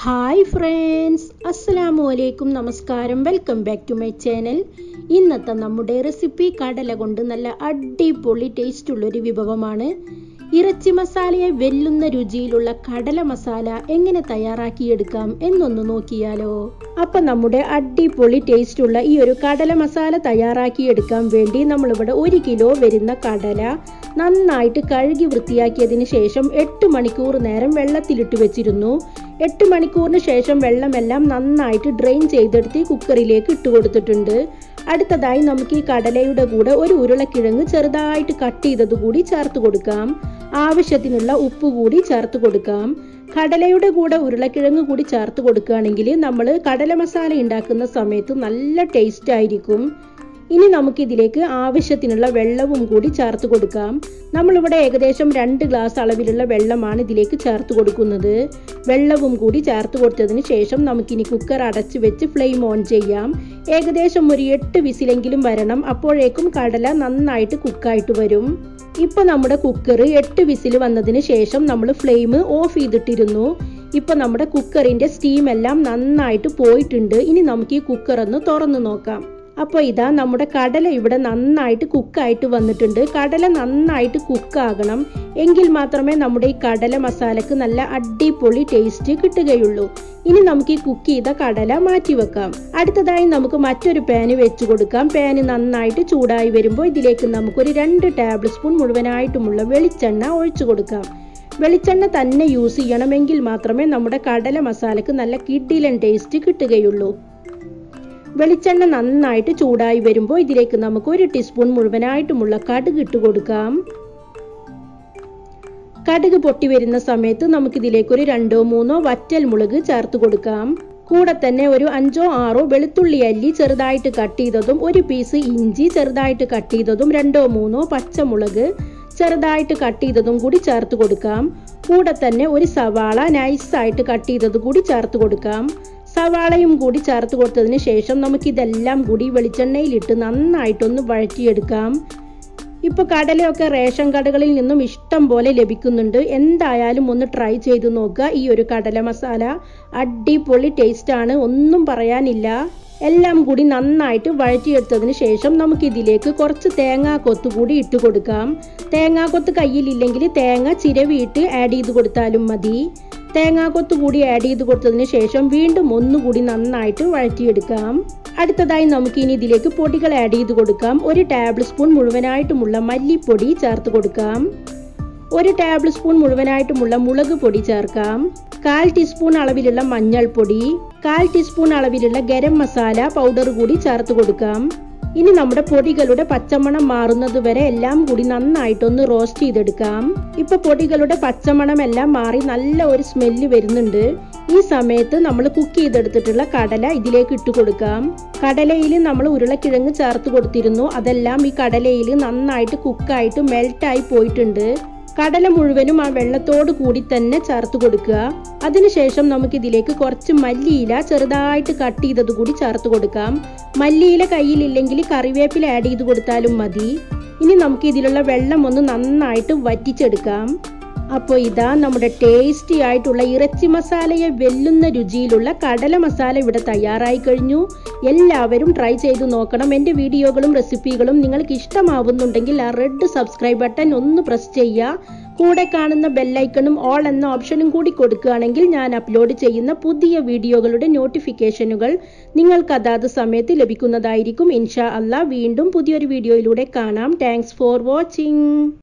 hi friends അസ്സലാമു അലൈക്കും നമസ്കാരം welcome back to my channel ഇന്നത്തെ നമ്മുടെ റെസിപ്പി കടല കൊണ്ട് നല്ല അടിപൊളി ടേസ്റ്റ് ഉള്ളൊരു വിഭവമാണ് ഇറച്ചി മസാലയെ വെല്ലുന്ന രുചിയിലുള്ള കടല മസാല എങ്ങനെ തയ്യാറാക്കിയെടുക്കാം എന്നൊന്ന് നോക്കിയാലോ അപ്പൊ നമ്മുടെ അടിപൊളി ടേസ്റ്റ് ഉള്ള ഈ ഒരു കടല മസാല തയ്യാറാക്കിയെടുക്കാൻ വേണ്ടി നമ്മളിവിടെ ഒരു കിലോ വരുന്ന കടല നന്നായിട്ട് കഴുകി വൃത്തിയാക്കിയതിന് ശേഷം എട്ട് മണിക്കൂർ നേരം വെള്ളത്തിലിട്ട് വെച്ചിരുന്നു എട്ട് മണിക്കൂറിന് ശേഷം വെള്ളമെല്ലാം നന്നായിട്ട് ഡ്രെയിൻ ചെയ്തെടുത്ത് ഈ കുക്കറിലേക്ക് ഇട്ട് കൊടുത്തിട്ടുണ്ട് അടുത്തതായി നമുക്ക് ഈ കടലയുടെ കൂടെ ഒരു ഉരുളക്കിഴങ്ങ് ചെറുതായിട്ട് കട്ട് ചെയ്തത് കൂടി ചേർത്ത് കൊടുക്കാം ആവശ്യത്തിനുള്ള ഉപ്പ് കൂടി ചേർത്ത് കൊടുക്കാം കടലയുടെ കൂടെ ഉരുളക്കിഴങ്ങ് കൂടി ചേർത്ത് കൊടുക്കുകയാണെങ്കിൽ നമ്മൾ കടല മസാല ഉണ്ടാക്കുന്ന സമയത്ത് നല്ല ടേസ്റ്റ് ആയിരിക്കും ഇനി നമുക്ക് ഇതിലേക്ക് ആവശ്യത്തിനുള്ള വെള്ളവും കൂടി ചേർത്ത് കൊടുക്കാം നമ്മളിവിടെ ഏകദേശം രണ്ട് ഗ്ലാസ് അളവിലുള്ള വെള്ളമാണ് ഇതിലേക്ക് ചേർത്ത് കൊടുക്കുന്നത് വെള്ളവും കൂടി ചേർത്ത് കൊടുത്തതിന് ശേഷം നമുക്കിനി കുക്കർ അടച്ചു വെച്ച് ഫ്ലെയിം ഓൺ ചെയ്യാം ഏകദേശം ഒരു എട്ട് വിസിലെങ്കിലും വരണം അപ്പോഴേക്കും കടല നന്നായിട്ട് കുക്കായിട്ട് വരും ഇപ്പൊ നമ്മുടെ കുക്കർ എട്ട് വിസിൽ വന്നതിന് ശേഷം നമ്മൾ ഫ്ലെയിം ഓഫ് ചെയ്തിട്ടിരുന്നു ഇപ്പൊ നമ്മുടെ കുക്കറിന്റെ സ്റ്റീം എല്ലാം നന്നായിട്ട് പോയിട്ടുണ്ട് ഇനി നമുക്ക് ഈ കുക്കർ ഒന്ന് തുറന്നു നോക്കാം അപ്പോൾ ഇതാ നമ്മുടെ കടല ഇവിടെ നന്നായിട്ട് കുക്കായിട്ട് വന്നിട്ടുണ്ട് കടല നന്നായിട്ട് കുക്കാകണം എങ്കിൽ മാത്രമേ നമ്മുടെ ഈ കടല മസാലക്ക് നല്ല അടിപൊളി ടേസ്റ്റ് കിട്ടുകയുള്ളൂ ഇനി നമുക്ക് ഈ കുക്ക് ചെയ്ത കടല മാറ്റി വെക്കാം അടുത്തതായി നമുക്ക് മറ്റൊരു പാന് വെച്ച് കൊടുക്കാം പാന് നന്നായിട്ട് ചൂടായി വരുമ്പോൾ ഇതിലേക്ക് നമുക്കൊരു രണ്ട് ടേബിൾ സ്പൂൺ മുഴുവനായിട്ടുമുള്ള വെളിച്ചെണ്ണ ഒഴിച്ചു കൊടുക്കാം വെളിച്ചെണ്ണ തന്നെ യൂസ് ചെയ്യണമെങ്കിൽ മാത്രമേ നമ്മുടെ കടല മസാലക്ക് നല്ല കിഡിലൻ ടേസ്റ്റ് കിട്ടുകയുള്ളൂ വെളിച്ചെണ്ണ നന്നായിട്ട് ചൂടായി വരുമ്പോൾ ഇതിലേക്ക് നമുക്ക് ഒരു ടീസ്പൂൺ മുഴുവനായിട്ടുമുള്ള കടുക് ഇട്ട് കൊടുക്കാം കടുക് പൊട്ടി വരുന്ന സമയത്ത് നമുക്കിതിലേക്ക് ഒരു രണ്ടോ മൂന്നോ വറ്റൽ മുളക് ചേർത്ത് കൊടുക്കാം കൂടെ തന്നെ ഒരു അഞ്ചോ ആറോ വെളുത്തുള്ളി അല്ലി ചെറുതായിട്ട് കട്ട് ചെയ്തതും ഒരു പീസ് ഇഞ്ചി ചെറുതായിട്ട് കട്ട് ചെയ്തതും രണ്ടോ മൂന്നോ പച്ചമുളക് ചെറുതായിട്ട് കട്ട് ചെയ്തതും കൂടി ചേർത്ത് കൊടുക്കാം കൂടെ തന്നെ ഒരു സവാള നൈസായിട്ട് കട്ട് ചെയ്തത് കൂടി ചേർത്ത് കൊടുക്കാം സവാളയും കൂടി ചേർത്ത് കൊടുത്തതിന് ശേഷം നമുക്കിതെല്ലാം കൂടി വെളിച്ചെണ്ണയിലിട്ട് നന്നായിട്ടൊന്ന് വഴറ്റിയെടുക്കാം ഇപ്പൊ കടലയൊക്കെ റേഷൻ കടകളിൽ നിന്നും ഇഷ്ടം പോലെ ലഭിക്കുന്നുണ്ട് എന്തായാലും ഒന്ന് ട്രൈ ചെയ്ത് നോക്കുക ഈ ഒരു കടല മസാല അടിപൊളി ടേസ്റ്റ് ആണ് ഒന്നും പറയാനില്ല എല്ലാം കൂടി നന്നായിട്ട് വഴറ്റിയെടുത്തതിന് ശേഷം നമുക്ക് ഇതിലേക്ക് കുറച്ച് തേങ്ങാക്കൊത്ത് കൂടി ഇട്ട് കൊടുക്കാം തേങ്ങാക്കൊത്ത് കയ്യിലില്ലെങ്കിൽ തേങ്ങ ചിരവിയിട്ട് ആഡ് ചെയ്ത് കൊടുത്താലും മതി തേങ്ങാക്കൊത്ത് കൂടി ആഡ് ചെയ്ത് കൊടുത്തതിന് ശേഷം വീണ്ടും ഒന്നുകൂടി നന്നായിട്ട് വഴറ്റിയെടുക്കാം അടുത്തതായി നമുക്ക് ഇനി ഇതിലേക്ക് പൊടികൾ ആഡ് ചെയ്ത് കൊടുക്കാം ഒരു ടേബിൾ സ്പൂൺ മുഴുവനായിട്ടുമുള്ള മല്ലിപ്പൊടി ചേർത്ത് കൊടുക്കാം ഒരു ടേബിൾ സ്പൂൺ മുഴുവനായിട്ടുമുള്ള മുളക് പൊടി ചേർക്കാം കാൽ ടീസ്പൂൺ അളവിലുള്ള മഞ്ഞൾപ്പൊടി കാൽ ടീസ്പൂൺ അളവിലുള്ള ഗരം മസാല പൗഡർ കൂടി ചേർത്ത് കൊടുക്കാം ഇനി നമ്മുടെ പൊടികളുടെ പച്ചമണം മാറുന്നത് വരെ എല്ലാം കൂടി നന്നായിട്ടൊന്ന് റോസ്റ്റ് ചെയ്തെടുക്കാം ഇപ്പൊ പൊടികളുടെ പച്ചമണം എല്ലാം മാറി നല്ല ഒരു സ്മെല്ല് വരുന്നുണ്ട് ഈ സമയത്ത് നമ്മൾ കുക്ക് ചെയ്തെടുത്തിട്ടുള്ള കടല ഇതിലേക്ക് ഇട്ട് കൊടുക്കാം കടലയിൽ നമ്മൾ ഉരുളക്കിഴങ്ങ് ചേർത്ത് കൊടുത്തിരുന്നു അതെല്ലാം ഈ കടലയിൽ നന്നായിട്ട് കുക്കായിട്ട് മെൽറ്റായി പോയിട്ടുണ്ട് കടല മുഴുവനും ആ വെള്ളത്തോട് കൂടി തന്നെ ചേർത്ത് കൊടുക്കുക അതിനുശേഷം നമുക്ക് ഇതിലേക്ക് കുറച്ച് മല്ലിയില ചെറുതായിട്ട് കട്ട് ചെയ്തത് കൂടി ചേർത്ത് കൊടുക്കാം മല്ലിയില കയ്യിലില്ലെങ്കിൽ കറിവേപ്പില ആഡ് ചെയ്ത് കൊടുത്താലും മതി ഇനി നമുക്ക് ഇതിലുള്ള വെള്ളം ഒന്ന് നന്നായിട്ട് വറ്റിച്ചെടുക്കാം അപ്പോൾ ഇതാ നമ്മുടെ ടേസ്റ്റി ആയിട്ടുള്ള ഇറച്ചി മസാലയെ വെല്ലുന്ന രുചിയിലുള്ള കടല മസാല ഇവിടെ തയ്യാറായി കഴിഞ്ഞു എല്ലാവരും ട്രൈ ചെയ്ത് നോക്കണം എൻ്റെ വീഡിയോകളും റെസിപ്പികളും നിങ്ങൾക്ക് ഇഷ്ടമാവുന്നുണ്ടെങ്കിൽ ആ റെഡ് സബ്സ്ക്രൈബ് ബട്ടൺ ഒന്ന് പ്രസ് ചെയ്യുക കൂടെ കാണുന്ന ബെല്ലൈക്കണും ഓൾ എന്ന ഓപ്ഷനും കൂടി കൊടുക്കുകയാണെങ്കിൽ ഞാൻ അപ്ലോഡ് ചെയ്യുന്ന പുതിയ വീഡിയോകളുടെ നോട്ടിഫിക്കേഷനുകൾ നിങ്ങൾക്ക് അതാത് സമയത്ത് ലഭിക്കുന്നതായിരിക്കും ഇൻഷാ അല്ല വീണ്ടും പുതിയൊരു വീഡിയോയിലൂടെ കാണാം താങ്ക്സ് ഫോർ വാച്ചിങ്